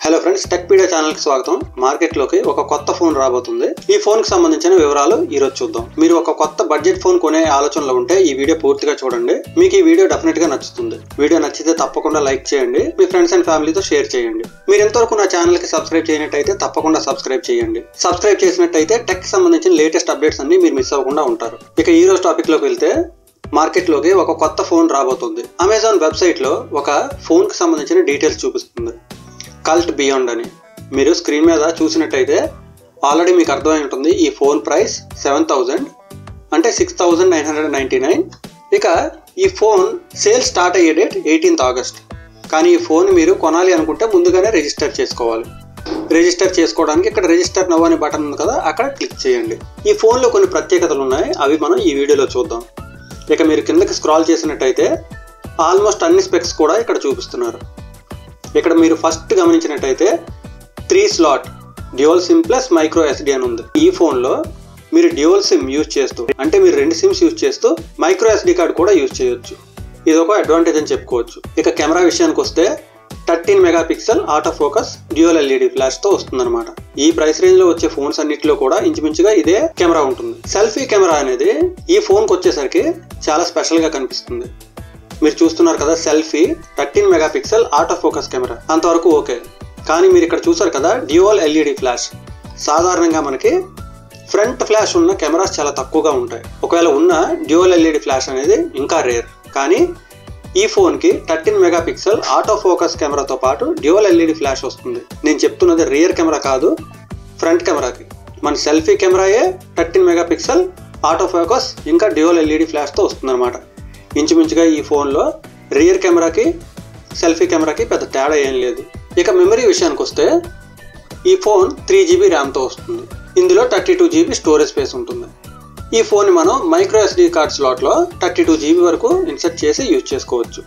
hello friends Techpedia channel కి స్వాగతం market లోకి ఒక కొత్త ఫోన్ రాబోతుంది ఈ ఫోన్ కి సంబంధించిన వివరాలు ఈ రోజు చూద్దాం మీరు ఒక కొత్త బడ్జెట్ ఫోన్ కొనే ఆలోచనలో ఉంటే ఈ వీడియో పూర్తిగా చూడండి మీకు ఈ వీడియో డెఫినెట్ గా నచ్చుతుంది వీడియో నచ్చితే తప్పకుండా లైక్ చేయండి మీ ఫ్రెండ్స్ అండ్ ఫ్యామిలీతో షేర్ చేయండి మీరు ఎంతవరకు నా ఛానల్ కి సబ్స్క్రైబ్ చేయనట్టయితే తప్పకుండా సబ్స్క్రైబ్ చేయండి సబ్స్క్రైబ్ చేసినట్టయితే టెక్ కి సంబంధించిన లేటెస్ట్ అప్డేట్స్ అన్ని మీరు మిస్ అవ్వకుండా ఉంటారు ఇక ఈ రోజు టాపిక్ లోకి వెళ్తే మార్కెట్ లోకి ఒక కొత్త ఫోన్ రాబోతుంది అమెజాన్ వెబ్సైట్ లో ఒక ఫోన్ కి సంబంధించిన డీటెయిల్స్ చూపిస్తుంది కల్ట్ బియాండ్ అని మీరు స్క్రీన్ మీద చూసినట్టయితే ఆల్రెడీ మీకు అర్థమై ఉంటుంది ఈ ఫోన్ ప్రైస్ సెవెన్ థౌజండ్ అంటే six thousand nine hundred ninety nine ఇక ఈ ఫోన్ సేల్ స్టార్ట్ అయ్యే డేట్ ఎయిటీన్త్ ఆగస్ట్ కానీ ఈ ఫోన్ మీరు కొనాలి అనుకుంటే ముందుగానే రిజిస్టర్ చేసుకోవాలి రిజిస్టర్ చేసుకోవడానికి ఇక్కడ రిజిస్టర్ నవ్ అనే బటన్ ఉంది కదా అక్కడ క్లిక్ చేయండి ఈ ఫోన్లో కొన్ని ప్రత్యేకతలు ఉన్నాయి అవి మనం ఈ వీడియోలో చూద్దాం ఇక మీరు కిందకి స్క్రాల్ చేసినట్టయితే ఆల్మోస్ట్ అన్ని స్పెక్స్ కూడా ఇక్కడ చూపిస్తున్నారు ఇక్కడ మీరు ఫస్ట్ గమనించినట్టయితే three slot dual SIM plus micro SD అని ఉంది ఈ ఫోన్లో మీరు డ్యూయల్ సిమ్ యూజ్ చేస్తూ అంటే మీరు రెండు సిమ్స్ యూజ్ చేస్తూ మైక్రో ఎస్డి కార్డ్ కూడా యూజ్ చేయొచ్చు ఇది ఒక అడ్వాంటేజ్ అని చెప్పుకోవచ్చు ఇక కెమెరా విషయానికి వస్తే thirteen megapixel autofocus dual LED flash తో వస్తుందన్నమాట ఈ ప్రైస్ రేంజ్ లో వచ్చే ఫోన్స్ అన్నిటిలో కూడా ఇంచుమించుగా ఇదే కెమెరా ఉంటుంది సెల్ఫీ కెమెరా అనేది ఈ ఫోన్ కి వచ్చేసరికి చాలా స్పెషల్ గా కనిపిస్తుంది మీరు చూస్తున్నారు కదా selfie thirteen megapixel autofocus camera అంతవరకు ఓకే కానీ మీరు ఇక్కడ చూసారు కదా డ్యూయల్ ఎల్ఈడి ఫ్లాష్ సాధారణంగా మనకి ఫ్రంట్ ఫ్లాష్ ఉన్న కెమెరాస్ చాలా తక్కువగా ఉంటాయి ఒకవేళ ఉన్న డ్యూయల్ ఎల్ఈడి ఫ్లాష్ అనేది ఇంకా రేర్ కానీ ఈ ఫోన్కి thirteen megapixel autofocus కెమెరాతో పాటు డ్యూయల్ ఎల్ఈడి ఫ్లాష్ వస్తుంది నేను చెప్తున్నది రియర్ కెమెరా కాదు ఫ్రంట్ కెమెరాకి మన సెల్ఫీ కెమెరాయే thirteen megapixel autofocus ఇంకా డ్యూయల్ ఎల్ఈడి ఫ్లాష్తో వస్తుందన్నమాట ఇంచుమించుగా ఈ ఫోన్లో రియర్ కెమెరాకి సెల్ఫీ కెమెరాకి పెద్ద తేడా ఏం లేదు ఇక మెమరీ విషయానికి వస్తే ఈ ఫోన్ త్రీ జీబీ ర్యామ్తో వస్తుంది ఇందులో thirty two GB storage space ఉంటుంది ఈ ఫోన్ మనం మైక్రో ఎస్డి కార్డ్ స్లాట్లో థర్టీ టూ జీబీ వరకు ఇన్సర్ట్ చేసి యూజ్ చేసుకోవచ్చు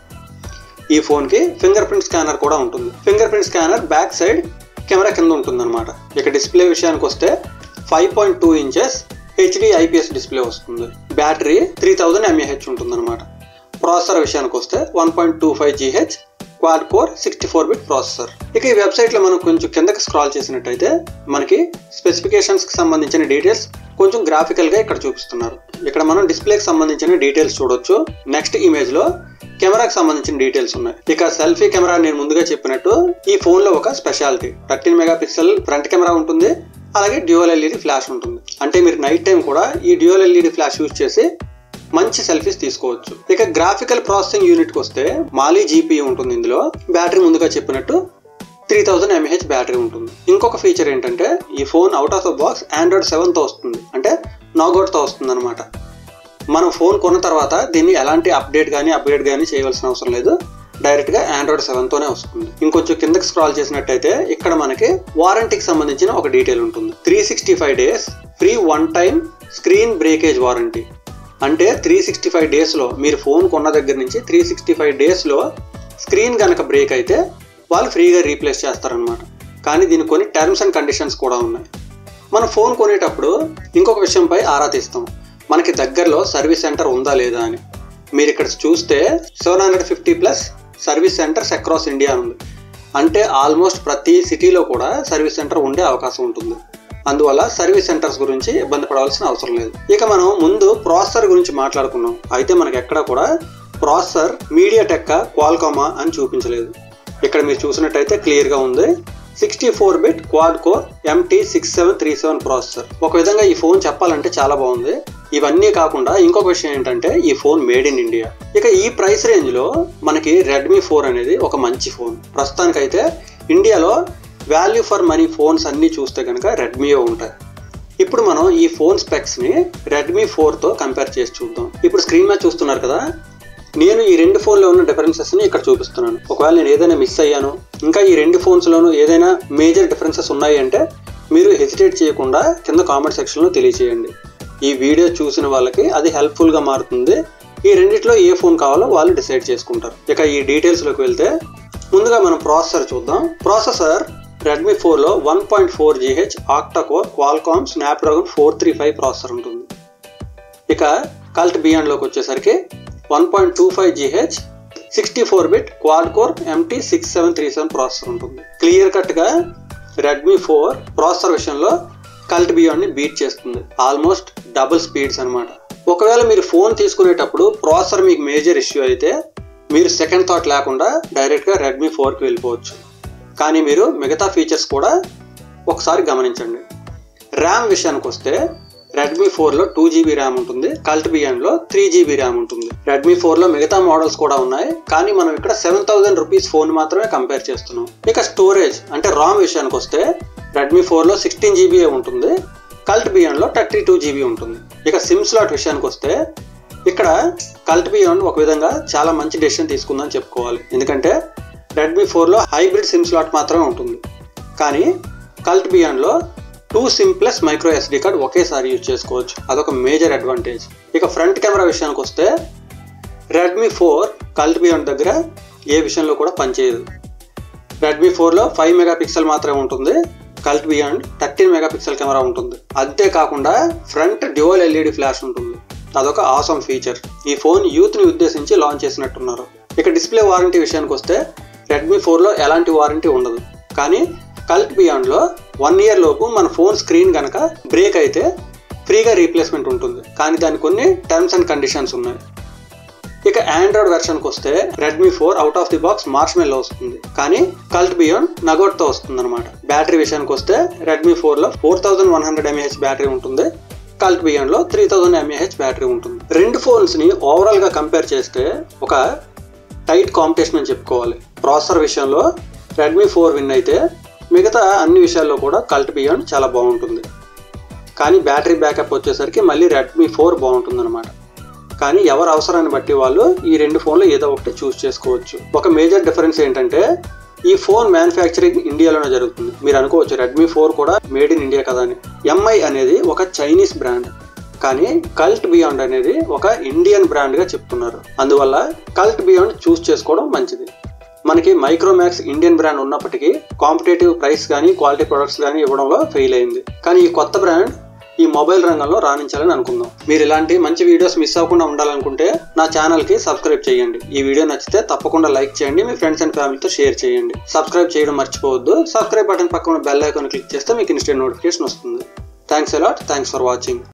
ఈ ఫోన్కి ఫింగర్ ప్రింట్ స్కానర్ కూడా ఉంటుంది fingerprint scanner back side camera కింద ఉంటుంది అనమాట ఇక డిస్ప్లే విషయానికి వస్తే five point two inches HD IPS display వస్తుంది బ్యాటరీ త్రీ థౌజండ్ ఎంఏహెచ్ ఉంటుంది అనమాట ప్రాసెసర్ విషయానికి వస్తే one point two five GH quad core sixty four bit processor ఇక ఈ వెబ్సైట్ లో మనం కొంచెం కిందకి స్క్రాల్ చేసినట్టయితే మనకి స్పెసిఫికేషన్స్ కి సంబంధించిన డీటెయిల్స్ కొంచెం గ్రాఫికల్ గా ఇక్కడ చూపిస్తున్నారు ఇక్కడ మనం డిస్ప్లేకి సంబంధించిన డీటెయిల్స్ చూడొచ్చు నెక్స్ట్ ఇమేజ్ లో కెమెరాకి సంబంధించిన డీటెయిల్స్ ఉన్నాయి ఇక సెల్ఫీ కెమెరా నేను ముందుగా చెప్పినట్టు ఈ ఫోన్ లో ఒక speciality thirteen megapixel front camera ఉంటుంది అలాగే డ్యూయల్ ఎల్ఈడి ఫ్లాష్ ఉంటుంది అంటే మీరు నైట్ టైం కూడా ఈ డ్యూయల్ ఎల్ఈడి ఫ్లాష్ యూజ్ చేసి మంచి సెల్ఫీస్ తీసుకోవచ్చు ఇక గ్రాఫికల్ ప్రాసెసింగ్ యూనిట్ కి వస్తే మాలీ జీపీ ఉంటుంది ఇందులో బ్యాటరీ ముందుగా చెప్పినట్టు త్రీ థౌజండ్ ఎంఏహెచ్ బ్యాటరీ ఉంటుంది ఇంకొక ఫీచర్ ఏంటంటే ఈ phone out of the box Android seven తో వస్తుంది అంటే నాగౌట్ తో వస్తుంది అనమాట మనం ఫోన్ కొన్న తర్వాత దీన్ని ఎలాంటి అప్డేట్ కానీ అప్గ్రేడ్ కానీ చేయవలసిన అవసరం లేదు డైరెక్ట్ గా ఆండ్రాయిడ్ సెవెన్ తోనే వస్తుంది ఇంకొంచెం కిందకి స్క్రాల్ చేసినట్టయితే ఇక్కడ మనకి వారంటీకి సంబంధించిన ఒక డీటెయిల్ ఉంటుంది three sixty five days free one time screen breakage warranty అంటే త్రీ సిక్స్టీ ఫైవ్ డేస్లో మీరు ఫోన్ కొన్న దగ్గర నుంచి త్రీ సిక్స్టీ ఫైవ్ డేస్లో స్క్రీన్ కనుక బ్రేక్ అయితే వాళ్ళు ఫ్రీగా రీప్లేస్ చేస్తారనమాట కానీ దీనికి కొన్ని టర్మ్స్ అండ్ కండిషన్స్ కూడా ఉన్నాయి మనం ఫోన్ కొనేటప్పుడు ఇంకొక విషయంపై ఆరా తీస్తాం మనకి దగ్గరలో సర్వీస్ సెంటర్ ఉందా లేదా అని మీరు ఇక్కడ చూస్తే seven hundred fifty plus service centres across India ఉంది అంటే ఆల్మోస్ట్ ప్రతి సిటీలో కూడా సర్వీస్ సెంటర్ ఉండే అవకాశం ఉంటుంది అందువల్ల సర్వీస్ సెంటర్స్ గురించి ఇబ్బంది పడవలసిన అవసరం లేదు ఇక మనం ముందు ప్రాసెసర్ గురించి మాట్లాడుకున్నాం అయితే మనకి ఎక్కడ కూడా ప్రాసెసర్ మీడియా టెక్క క్వాల్కామా అని చూపించలేదు ఇక్కడ మీరు చూసినట్టయితే క్లియర్గా ఉంది sixty four bit quad core MT six seven three seven processor ఒక విధంగా ఈ ఫోన్ చెప్పాలంటే చాలా బాగుంది ఇవన్నీ కాకుండా ఇంకొక విషయం ఏంటంటే ఈ ఫోన్ మేడ్ ఇన్ ఇండియా ఇక ఈ ప్రైస్ రేంజ్ లో మనకి రెడ్మీ ఫోర్ అనేది ఒక మంచి ఫోన్ ప్రస్తుతానికైతే ఇండియాలో వాల్యూ ఫర్ మనీ ఫోన్స్ అన్ని చూస్తే కనుక రెడ్మీ ఉంటాయి ఇప్పుడు మనం ఈ ఫోన్ స్పెక్స్ ని రెడ్మీ ఫోర్ తో కంపేర్ చేసి చూద్దాం ఇప్పుడు స్క్రీన్ మీద చూస్తున్నారు కదా నేను ఈ రెండు ఫోన్లో ఉన్న డిఫరెన్సెస్ ని ఇక్కడ చూపిస్తున్నాను ఒకవేళ నేను ఏదైనా మిస్ అయ్యాను ఇంకా ఈ రెండు ఫోన్స్ లోను ఏదైనా మేజర్ డిఫరెన్సెస్ ఉన్నాయి అంటే మీరు హెసిటేట్ చేయకుండా కింద కామెంట్ సెక్షన్ లో తెలియచేయండి ఈ వీడియో చూసిన వాళ్ళకి అది హెల్ప్ఫుల్ గా మారుతుంది ఈ రెండిట్లో ఏ ఫోన్ కావాలో వాళ్ళు డిసైడ్ చేసుకుంటారు ఇక ఈ డీటెయిల్స్ లోకి వెళ్తే ముందుగా మనం ప్రాసెసర్ చూద్దాం ప్రాసెసర్ రెడ్మీ ఫోర్లో one point four GH octa core Qualcomm Snapdragon four three five processor ఉంటుంది ఇక కల్ట్ బియాండ్లోకి వచ్చేసరికి one point two five GH sixty four bit quad core MT six seven three seven processor ఉంటుంది clear cut గా Redmi four processor విషయంలో Cult Beyond ని beat చేస్తుంది almost double speeds అన్నమాట ఒకవేళ మీరు ఫోన్ తీసుకునేటప్పుడు ప్రాసెసర్ మీకు మేజర్ ఇష్యూ అయితే మీరు సెకండ్ థాట్ లేకుండా డైరెక్ట్ గా రెడ్మీ ఫోర్ కి వెళ్ళిపోవచ్చు కానీ మీరు మిగతా ఫీచర్స్ కూడా ఒకసారి గమనించండి ర్యామ్ విషయానికి వస్తే రెడ్మీ ఫోర్లో టూ జీబీ ర్యామ్ ఉంటుంది కల్ట్ బియాండ్లో త్రీ జీబీ ర్యామ్ ఉంటుంది రెడ్మీ ఫోర్లో మిగతా మోడల్స్ కూడా ఉన్నాయి కానీ మనం ఇక్కడ సెవెన్ థౌసండ్ రూపీస్ ఫోన్ మాత్రమే కంపేర్ చేస్తున్నాం ఇక స్టోరేజ్ అంటే రామ్ విషయానికి వస్తే రెడ్మీ ఫోర్లో సిక్స్టీన్ జీబీ ఉంటుంది కల్ట్ బియాండ్లో థర్టీ టూ జీబీ ఉంటుంది ఇక సిమ్ స్లాట్ విషయానికి వస్తే ఇక్కడ కల్ట్ బియాండ్ ఒక విధంగా చాలా మంచి డెసిషన్ తీసుకుందని చెప్పుకోవాలి ఎందుకంటే రెడ్మీ ఫోర్లో హైబ్రిడ్ సిమ్ స్లాట్ మాత్రమే ఉంటుంది కానీ కల్ట్ బియాండ్లో two SIM plus micro SD card ఒకేసారి యూజ్ చేసుకోవచ్చు అదొక మేజర్ అడ్వాంటేజ్ ఇక ఫ్రంట్ కెమెరా విషయానికి వస్తే రెడ్మీ ఫోర్ కల్ట్ బియాండ్ దగ్గర ఏ విషయంలో కూడా పనిచేయదు రెడ్మీ ఫోర్లో ఫైవ్ మెగా పిక్సెల్ మాత్రమే ఉంటుంది Cult Beyond thirteen megapixel camera ఉంటుంది అంతేకాకుండా ఫ్రంట్ డ్యువల్ ఎల్ఈడి ఫ్లాష్ ఉంటుంది అదొక ఆసమ్ ఫీచర్ ఈ ఫోన్ యూత్ ని ఉద్దేశించి లాంచ్ చేసినట్టున్నారు ఇక డిస్ప్లే వారంటీ విషయానికి వస్తే రెడ్మీ ఫోర్లో ఎలాంటి వారంటీ ఉండదు కానీ కల్ట్ బియాండ్లో వన్ ఇయర్ లోపు మన ఫోన్ స్క్రీన్ కనుక బ్రేక్ అయితే ఫ్రీగా రీప్లేస్మెంట్ ఉంటుంది కానీ దానికి కొన్ని టర్మ్స్ అండ్ కండిషన్స్ ఉన్నాయి ఇక ఆండ్రాయిడ్ వెర్షన్కి వస్తే Redmi four out of the box Marshmallow వస్తుంది కానీ కల్ట్ బియాండ్ నగోట్తో వస్తుంది అనమాట బ్యాటరీ విషయానికి వస్తే రెడ్మీ ఫోర్లో four thousand one hundred mAh battery ఉంటుంది కల్ట్ బియాండ్ లో త్రీ థౌసండ్ ఎంఏహెచ్ బ్యాటరీ ఉంటుంది రెండు ఫోన్స్ ని ఓవరాల్ గా కంపేర్ చేస్తే ఒక టైట్ కాంపిటీషన్ అని చెప్పుకోవాలి ప్రాసెసర్ విషయంలో రెడ్మీ ఫోర్ విన్ అయితే మిగతా అన్ని విషయాల్లో కూడా కల్ట్ బియాండ్ చాలా బాగుంటుంది కానీ బ్యాటరీ బ్యాకప్ వచ్చేసరికి మళ్ళీ రెడ్మీ ఫోర్ బాగుంటుంది అనమాట కానీ ఎవరి అవసరాన్ని బట్టి వాళ్ళు ఈ రెండు ఫోన్లు ఏదో ఒకటి చూస్ చేసుకోవచ్చు ఒక మేజర్ డిఫరెన్స్ ఏంటంటే ఈ ఫోన్ మ్యానుఫ్యాక్చరింగ్ ఇండియాలోనే జరుగుతుంది మీరు అనుకోవచ్చు రెడ్మీ ఫోర్ కూడా మేడ్ ఇన్ ఇండియా కదా అని ఎంఐ అనేది ఒక చైనీస్ బ్రాండ్ కానీ కల్ట్ బియాండ్ అనేది ఒక ఇండియన్ బ్రాండ్ గా చెప్తున్నారు అందువల్ల కల్ట్ బియాండ్ చూస్ చేసుకోవడం మంచిది మనకి మైక్రోమాక్స్ ఇండియన్ బ్రాండ్ ఉన్నప్పటికీ కాంపిటేటివ్ ప్రైస్ కానీ క్వాలిటీ ప్రొడక్ట్స్ కానీ ఇవ్వడంలో ఫెయిల్ అయింది కానీ ఈ కొత్త బ్రాండ్ ఈ మొబైల్ రంగంలో రాణించాలని అనుకుందాం మీరు ఇలాంటి మంచి వీడియోస్ మిస్ అవ్వకుండా ఉండాలనుకుంటే నా ఛానల్ కి సబ్స్క్రైబ్ చేయండి ఈ వీడియో నచ్చితే తప్పకుండా లైక్ చేయండి మీ ఫ్రెండ్స్ అండ్ ఫ్యామిలీతో షేర్ చేయండి సబ్స్క్రైబ్ చేయడం మర్చిపోవద్దు సబ్స్క్రైబ్ బటన్ పక్కన బెల్ ఐకాన్ క్లిక్ చేస్తే మీకు ఇన్స్టెంట్ నోటిఫికేషన్ వస్తుంది thanks a lot thanks for watching